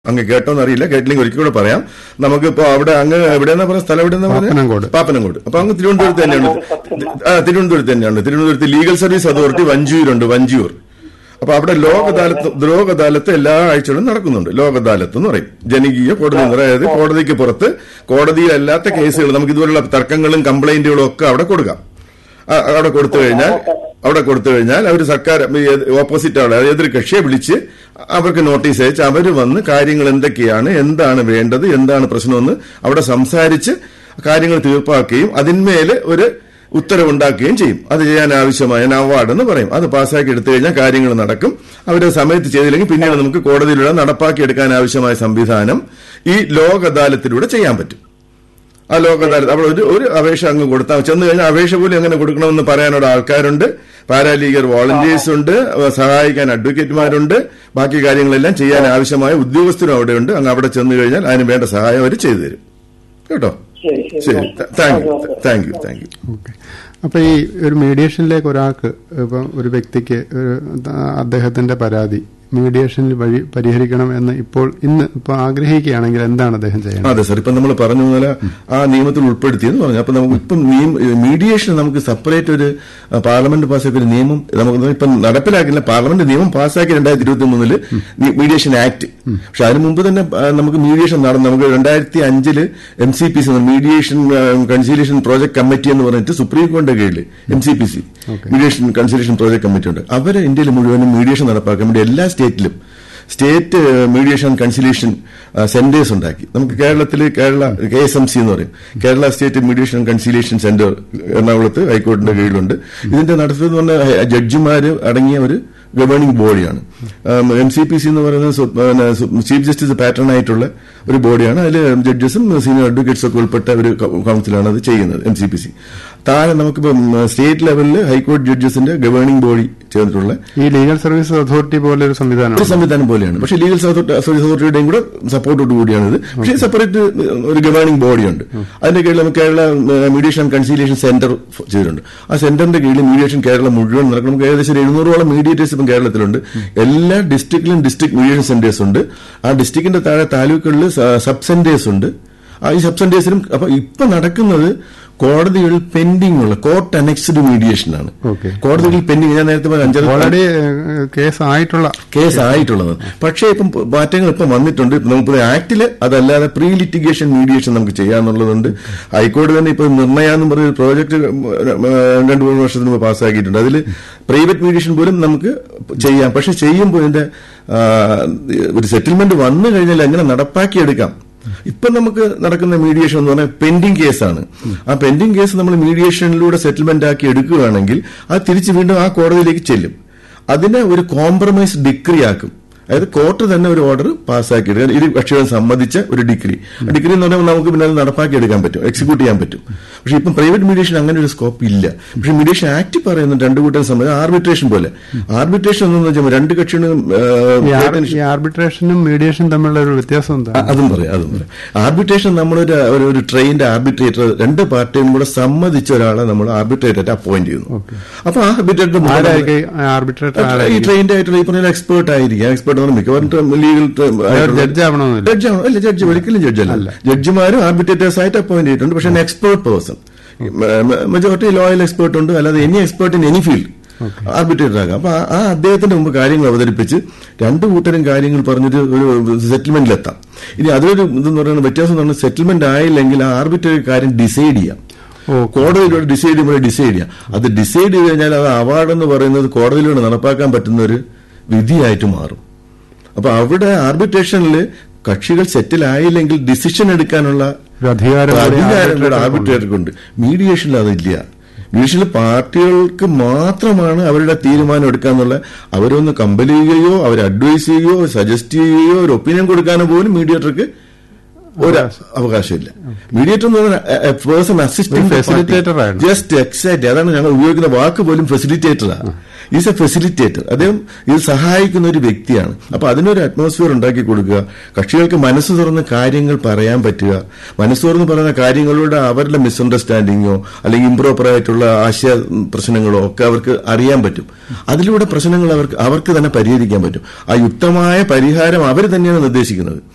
അങ്ങ് കേട്ടോന്ന് അറിയില്ല കേട്ടില്ലെങ്കിൽ ഒരിക്കൽ കൂടെ പറയാം നമുക്കിപ്പോ അവിടെ അങ്ങ് എവിടെയെന്നാ പറയാ സ്ഥലം എവിടെയെന്നാ പാപ്പനംകോട്. പറഞ്ഞത് പാപ്പനംകോട് അപ്പൊ അങ്ങ് തിരുവനന്തപുരത്ത് തന്നെയാണ് ആ തിരുവനന്തപുരത്ത് തന്നെയാണ് തിരുവനന്തപുരത്ത് ലീഗൽ സർവീസ് അതോറിറ്റി വഞ്ചൂരുണ്ട് വഞ്ചൂർ അപ്പൊ അവിടെ ലോക അദാലത്ത് ലോക അദാലത്ത് എല്ലാ ആഴ്ചകളും നടക്കുന്നുണ്ട് ലോക അദാലത്ത് എന്ന് പറയും ജനകീയ കോടതി എന്ന് പറയും. അതായത് കോടതിക്ക് പുറത്ത് കോടതിയിലല്ലാത്ത കേസുകൾ നമുക്ക് ഇതുപോലുള്ള തർക്കങ്ങളും കംപ്ലൈന്റുകളും ഒക്കെ അവിടെ കൊടുക്കാം ആ, അവിടെ കൊടുത്തു കഴിഞ്ഞാൽ അവിടെ കൊടുത്തു കഴിഞ്ഞാൽ അവർ സർക്കാർ ഓപ്പോസിറ്റ് ആളെ അതായത് എതിർ കക്ഷിയെ വിളിച്ച് അവർക്ക് നോട്ടീസ് അയച്ച് അവർ വന്ന് കാര്യങ്ങൾ എന്തൊക്കെയാണ് എന്താണ് വേണ്ടത് എന്താണ് പ്രശ്നമെന്ന് അവിടെ സംസാരിച്ച് കാര്യങ്ങൾ തീർപ്പാക്കുകയും അതിന്മേൽ ഒരു ഉത്തരവുണ്ടാക്കുകയും ചെയ്യും അത് ചെയ്യാൻ ആവശ്യമായ അവാർഡ് എന്ന് പറയും അത് പാസ്സാക്കി എടുത്തു കഴിഞ്ഞാൽ കാര്യങ്ങൾ നടക്കും അവര് സമയത്ത് ചെയ്തില്ലെങ്കിൽ പിന്നീട് നമുക്ക് കോടതിയിലൂടെ നടപ്പാക്കി എടുക്കാൻ ആവശ്യമായ സംവിധാനം ഈ ലോക അദാലത്തിലൂടെ ചെയ്യാൻ പറ്റും ആ ലോക അദാലത്ത് അവിടെ ഒരു ഒരു അപേക്ഷ അങ്ങ് കൊടുത്താൽ ചെന്ന് കഴിഞ്ഞാൽ അപേക്ഷ പോലും എങ്ങനെ കൊടുക്കണമെന്ന് പറയാനുള്ള ആൾക്കാരുണ്ട് പാരാലീഗൽ വോളണ്ടിയേഴ്സ് ഉണ്ട് അഹ് സഹായിക്കാൻ അഡ്വക്കേറ്റുമാരുണ്ട് ബാക്കി കാര്യങ്ങളെല്ലാം ചെയ്യാൻ ആവശ്യമായ ഉദ്യോഗസ്ഥരും അവിടെയുണ്ട് അങ്ങ് അവിടെ ചെന്ന് കഴിഞ്ഞാൽ അതിന് വേണ്ട സഹായം അവർ ചെയ്തു തരും കേട്ടോ ശരി ശരി thank you thank you thank you okay അപ്പൊ ഈ ഒരു മീഡിയേഷനിലേക്ക് ഒരാൾക്ക് ഇപ്പം ഒരു വ്യക്തിക്ക് ഒരു അദ്ദേഹത്തിന്റെ പരാതി മീഡിയേഷനിൽ വഴി പരിഹരിക്കണം എന്ന് ഇപ്പോൾ ഇന്ന് ഇപ്പൊ ആഗ്രഹിക്കുകയാണെങ്കിൽ എന്താണ് അദ്ദേഹം ചെയ്യേണ്ടത് അതെ സാർ ഇപ്പൊ നമ്മൾ പറഞ്ഞ പോലെ ആ നിയമത്തിൽ ഉൾപ്പെടുത്തിയെന്ന് പറഞ്ഞു അപ്പൊ നമുക്ക് ഇപ്പം മീഡിയേഷൻ നമുക്ക് സെപ്പറേറ്റ് ഒരു ആ, പാർലമെന്റ് പാസ്സാക്കിയ ഒരു നിയമം നമുക്ക് ഇപ്പം നടപ്പിലാക്കില്ല പാർലമെന്റ് നിയമം പാസ്സാക്കി രണ്ടായിരത്തി ഇരുപത്തി മൂന്നില് മീഡിയേഷൻ ആക്ട് പക്ഷെ അതിന് മുമ്പ് തന്നെ ആ, നമുക്ക് മീഡിയേഷൻ നടന്നു നമുക്ക് രണ്ടായിരത്തി അഞ്ചില് M C P C mediation conciliation project committee എന്ന് പറഞ്ഞിട്ട് സുപ്രീം കോടതിയുടെ കീഴിൽ M C P C mediation conciliation project committee ഉണ്ട് അവര് ഇന്ത്യയിൽ മുഴുവനും മീഡിയേഷൻ നടപ്പാക്കാൻ വേണ്ടി എല്ലാ സ്റ്റേറ്റിലും സ്റ്റേറ്റ് മീഡിയേഷൻ കൺസിലേഷൻ സെന്റേഴ്സ് ഉണ്ടാക്കി നമുക്ക് കേരളത്തിൽ Kerala K S M C എന്ന് പറയും Kerala state mediation conciliation centre എറണാകുളത്ത് ഹൈക്കോടതിന്റെ കീഴിലുണ്ട് ഇതിന്റെ നടത്തുന്നത് പറഞ്ഞ ജഡ്ജിമാര് അടങ്ങിയ ഒരു ഗവേണിംഗ് ബോഡിയാണ് എം സി പി സി എന്ന് പറയുന്നത് സു- പിന്നെ സു- ചീഫ് ജസ്റ്റിസ് പാറ്റേൺ ആയിട്ടുള്ള ഒരു ബോഡിയാണ് അതിൽ ജഡ്ജസും സീനിയർ അഡ്വക്കേറ്റ്സും ഒക്കെ ഉൾപ്പെട്ട ഒരു കൗ- കൗൺസിലാണ് അത് ചെയ്യുന്നത് എം സി പി സി താഴെ നമുക്കിപ്പം സ്റ്റേറ്റ് ലെവലിൽ ഹൈക്കോടതി ജഡ്ജസിന്റെ ഗവേണിംഗ് ബോഡി ചേർന്നിട്ടുള്ള ഈ ലീഗൽ സർവീസ് അതോറിറ്റി പോലെ ഒരു ഒരു സംവിധാനം സംവിധാനം പോലെയാണ് പക്ഷേ ലീഗൽ സർവീസ് അതോറിറ്റിയുടെയും കൂടെ സപ്പോർട്ടോട് കൂടിയാണ് ഇത് പക്ഷേ സെപ്പറേറ്റ് ഒരു ഗവേണിംഗ് ബോഡിയുണ്ട് അതിന്റെ കീഴിൽ നമുക്ക് Kerala mediation and conciliation centre ചെയ്തിട്ടുണ്ട് ആ സെന്ററിന്റെ കീഴിൽ മീഡിയേഷൻ കേരളം മുഴുവൻ നടക്കും നമുക്ക് ഏകദേശം ഒരു എഴുന്നൂറോളം മീഡിയേറ്റേഴ്സ് ഇപ്പം കേരളത്തിലുണ്ട് എല്ലാ ഡിസ്ട്രിക്റ്റിലും ഡിസ്ട്രിക്ട് മീഡിയേഷൻ സെന്റേഴ്സ് ഉണ്ട് ആ ഡിസ്ട്രിക്റ്റിന്റെ താഴെ താലൂക്കുകളിൽ സബ് സെന്റേഴ്സ് ഉണ്ട് ആ ഈ സബ് സെന്റേഴ്സിലും അപ്പൊ ഇപ്പൊ നടക്കുന്നത് കോടതികളിൽ പെൻഡിംഗ് ഉള്ള കോർട്ട് അനക്സ്ഡ് മീഡിയേഷൻ ആണ് Okay. കോടതികളിൽ പെൻഡിംഗ് ഞാൻ നേരത്തെ പറഞ്ഞ അഞ്ചര ഓൾറെഡി കേസ് ആയിട്ടുള്ള കേസ് ആയിട്ടുള്ളത് പക്ഷേ ഇപ്പം മാറ്റങ്ങൾ ഇപ്പം വന്നിട്ടുണ്ട് ഇപ്പം നമുക്ക് ആക്ടില് അതല്ലാതെ പ്രീ ലിറ്റിഗേഷൻ മീഡിയേഷൻ നമുക്ക് ചെയ്യാന്നുള്ളതുണ്ട് ഹൈക്കോടതി തന്നെ ഇപ്പൊ നിർണയ എന്ന് പറഞ്ഞ പ്രോജക്ട് രണ്ടു മൂന്ന് വർഷത്തിന് മുമ്പ് പാസ്സാക്കിയിട്ടുണ്ട് അതിൽ പ്രൈവറ്റ് മീഡിയേഷൻ പോലും നമുക്ക് ചെയ്യാം പക്ഷെ ചെയ്യുമ്പോൾ ഇതിന്റെ ആ, ഒരു സെറ്റിൽമെന്റ് വന്നു കഴിഞ്ഞാൽ എങ്ങനെ നടപ്പാക്കിയെടുക്കാം ഇപ്പൊ നമുക്ക് നടക്കുന്ന മീഡിയേഷൻ എന്ന് പറഞ്ഞാൽ പെൻഡിങ് കേസാണ് ആ പെൻഡിങ് കേസ് നമ്മൾ മീഡിയേഷനിലൂടെ സെറ്റിൽമെന്റ് ആക്കി എടുക്കുകയാണെങ്കിൽ അത് തിരിച്ച് വീണ്ടും ആ കോടതിയിലേക്ക് ചെല്ലും അതിനെ ഒരു കോംപ്രമൈസ് ഡിഗ്രി ആക്കും അതായത് കോർട്ട് തന്നെ ഒരു ഓർഡർ പാസ്സാക്കി എടുക്കാൻ ഇരു കക്ഷികളും സമ്മതിച്ച ഒരു ഡിഗ്രി ആ ഡിഗ്രി എന്ന് പറയുമ്പോൾ നമുക്ക് പിന്നെ അത് നടപ്പാക്കി എടുക്കാൻ പറ്റും എക്സിക്യൂട്ട് ചെയ്യാൻ പറ്റും പക്ഷെ ഇപ്പം പ്രൈവറ്റ് മീഡിയേഷൻ അങ്ങനെ ഒരു സ്കോപ്പ് ഇല്ല പക്ഷെ മീഡിയേഷൻ ആക്ട് പറയുന്നത് രണ്ടു കൂട്ടം സമയം ആർബിട്രേഷൻ പോലെ ആർബിട്രേഷൻ എന്ന് വെച്ചാൽ രണ്ട് കക്ഷികളും ഈ ആർ- ഏഹ്, ഈ ആർബിട്രേഷനും മീഡിയേഷനും തമ്മിലുള്ള ഒരു വ്യത്യാസം എന്താ അ- അതും പറയാം അതും പറയാം ആർബിട്രേഷൻ നമ്മളൊരു ഒരു- ഒരു ട്രെയിൻഡ് ആർബിട്രേറ്റർ രണ്ട് പാർട്ടിയും കൂടെ സമ്മതിച്ച ഒരാളെ നമ്മൾ ആർബിട്രേറ്റർ അപ്പോയിന്റ് ചെയ്യുന്നു അപ്പൊ ആ ആർബിട്രേറ്റർ ആരായിരിക്കും ആർബിട്രേറ്റർ ഈ ആരായിരിക്കും ട്രെയിൻഡ് ആയിട്ടുള്ള ഈ പറഞ്ഞ എക്സ്പേർട്ട് ആയിരിക്കും എക്സ്പേർട്ട് എന്ന് പറഞ്ഞാൽ മിക്കവാറും ലീഗൽ ജഡ്ജ് ആവണമെന്നില്ല ജഡ്ജ് ആണോ അല്ല ജഡ്ജ് ഒരിക്കലും ജഡ്ജ് അല്ല ജഡ്ജിമാരും ആർബിട്രേറ്റേഴ്സ് ആയിട്ട് അപ്പോയിന്റ് ചെയ്തിട്ടുണ്ട് പക്ഷെ expert person majority loyal expert ഉണ്ട് അല്ലാതെ any expert in any field arbitrator ആകാം അപ്പൊ ആ- ആ അദ്ദേഹത്തിന്റെ മുമ്പ് കാര്യങ്ങൾ അവതരിപ്പിച്ച് രണ്ടു കൂട്ടരും കാര്യങ്ങൾ പറഞ്ഞിട്ട് ഒരു സെറ്റിൽമെന്റിലെത്താം ഇനി അതൊരു ഇതെന്ന് പറയുന്ന വ്യത്യാസം എന്ന് പറഞ്ഞാൽ സെറ്റിൽമെന്റ് ആയില്ലെങ്കിൽ ആ ആർബിട്രറി കാര്യം ഡിസൈഡ് ചെയ്യാം ഓ കോടതിയിലൂടെ ഡിസൈഡ് ചെയ്യുമ്പോൾ ഡിസൈഡ് ചെയ്യാം അത് ഡിസൈഡ് ചെയ്ത് കഴിഞ്ഞാൽ അത് അവാർഡ് എന്ന് പറയുന്നത് കോടതിയിലൂടെ നടപ്പാക്കാൻ പറ്റുന്ന ഒരു വിധിയായിട്ട് മാറും അപ്പൊ അവിടെ ആർബിട്രേഷനിൽ കക്ഷികൾ സെറ്റിൽ ആയില്ലെങ്കിൽ ഡിസിഷൻ എടുക്കാനുള്ള ഒരു അധികാരം കൂടി അധികാരം arbitrator ക്കുണ്ട്. ആർബിട്രേറ്റർക്കുണ്ട് മീഡിയേഷനിൽ അതില്ല മീഡിയേഷനിൽ പാർട്ടികൾക്ക് മാത്രമാണ് അവരുടെ തീരുമാനം എടുക്കാന്നുള്ള അവരൊന്ന് കമ്പൽ ചെയ്യുകയോ അവർ അഡ്വൈസ് ചെയ്യുകയോ സജസ്റ്റ് ചെയ്യുകയോ ഒരു ഒപ്പീനിയൻ കൊടുക്കാനോ പോലും മീഡിയേറ്റർക്ക് ഒരു അവകാശമില്ല മീഡിയേറ്റർ എന്ന് പറഞ്ഞാൽ പേഴ്സൺ ഒരു അസിസ്റ്റന്റ് facilitator ആണ്. ജസ്റ്റ് എക്സാക്ട് അതാണ് ഞങ്ങൾ ഉപയോഗിക്കുന്ന വാക്ക് പോലും ഫെസിലിറ്റേറ്ററാണ് ഈസ് എ ഫെസിലിറ്റേറ്റർ അദ്ദേഹം ഇത് സഹായിക്കുന്ന ഒരു വ്യക്തിയാണ് അപ്പൊ അതിനൊരു അറ്റ്മോസ്ഫിയർ ഉണ്ടാക്കി കൊടുക്കുക കക്ഷികൾക്ക് മനസ്സ് തുറന്ന് കാര്യങ്ങൾ പറയാൻ പറ്റുക മനസ്സ് തുറന്ന് പറയുന്ന കാര്യങ്ങളുടെ അവരുടെ മിസ്അണ്ടർസ്റ്റാൻഡിങ്ങോ അല്ലെങ്കിൽ ഇംപ്രോപ്പർ ആയിട്ടുള്ള ആശയ പ്രശ്നങ്ങളോ ഒക്കെ അവർക്ക് അറിയാൻ പറ്റും അതിലൂടെ പ്രശ്നങ്ങൾ അവർക്ക് അവർക്ക് തന്നെ പരിഹരിക്കാൻ പറ്റും ആ യുക്തമായ പരിഹാരം അവർ തന്നെയാണ് നിർദ്ദേശിക്കുന്നത്